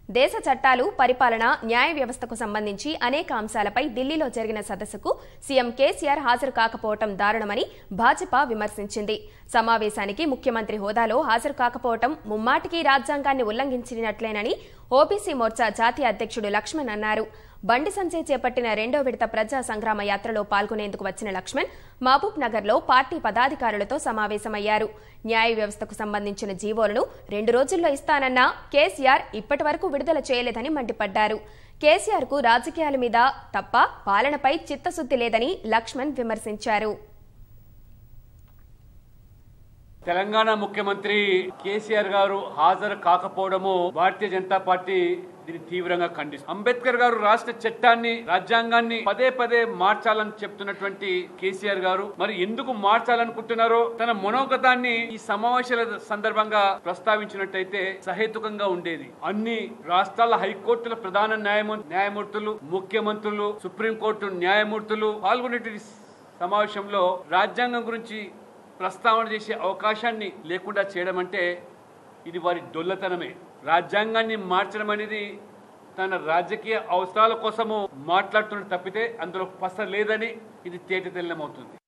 దేశ చట్టాలు పరిపాలన న్యాయ వ్యవస్థకు సంబంధించి అనేక అంశాలపై ఢిల్లీలో జరిగిన సదస్సుకు సీఎం కేసీఆర్ హాజరు కాకపోవటం దారుణమని భాజపా విమర్శించింది సమావేశానికి ముఖ్యమంత్రి హోదాలో హాజరు కాకపోవటం ముమ్మాటికి రాజ్యాంగాన్ని ఉల్లంఘించినట్లేనని ఓబీసీ మోర్చా జాతీయ అధ్యక్షుడు లక్ష్మణ్ అన్నారు బండి సంజయ్ చేపట్టిన రెండో విడత ప్రజా సంగ్రామ యాత్రలో పాల్గొనేందుకు వచ్చిన లక్ష్మణ్ మహబూబ్ నగర్లో పార్టీ పదాధికారులతో సమావేశమయ్యారు న్యాయ వ్యవస్థకు సంబంధించిన జీవోలను రెండు రోజుల్లో ఇస్తానన్న కేసీఆర్ ఇప్పటి వరకు విడుదల చేయలేదని మండిపడ్డారు కేసీఆర్ కు రాజకీయాల మీద తప్ప పాలనపై చిత్తశుద్ది లేదని లక్ష్మణ్ విమర్శించారు తెలంగాణ ముఖ్యమంత్రి కేసీఆర్ గారు హాజరు కాకపోవడము భారతీయ జనతా పార్టీ దీన్ని తీవ్రంగా ఖండిస్తుంది అంబేద్కర్ గారు రాష్ట్ర చట్టాన్ని రాజ్యాంగాన్ని పదే పదే మార్చాలని చెప్తున్నటువంటి కేసీఆర్ గారు మరి ఎందుకు మార్చాలనుకుంటున్నారో తన మనోగతాన్ని ఈ సమావేశాల సందర్భంగా ప్రస్తావించినట్టయితే సహేతుకంగా ఉండేది అన్ని రాష్ట్రాల హైకోర్టుల ప్రధాన న్యాయమూ న్యాయమూర్తులు ముఖ్యమంత్రులు సుప్రీంకోర్టు న్యాయమూర్తులు పాల్గొనేటువంటి సమావేశంలో రాజ్యాంగం గురించి ప్రస్తావన చేసే అవకాశాన్ని లేకుండా చేయడం అంటే ఇది వారి డొల్లతనమే రాజ్యాంగాన్ని మార్చడం అనేది తన రాజకీయ అవసరాల కోసము మాట్లాడుతున్న తప్పితే అందులో పస లేదని ఇది తేటతెల్లమవుతుంది